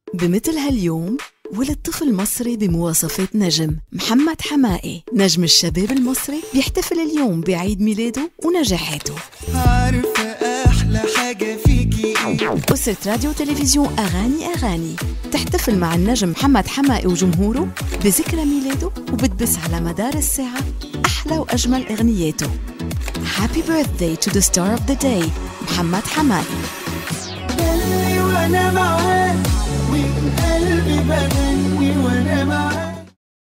بمثل هاليوم ولد طفل مصري بمواصفات نجم محمد حمائي نجم الشباب المصري بيحتفل اليوم بعيد ميلاده ونجاحاته عارفة أحلى حاجة فيكي إيه أسرة راديو وتلفزيون أغاني أغاني تحتفل مع النجم محمد حمائي وجمهوره بذكرى ميلاده وبتبث على مدار الساعة أحلى وأجمل أغنياته Happy birthday to the star of the day محمد حمائي قلبي وأنا معاك ومن قلبي بغني وأنا معاك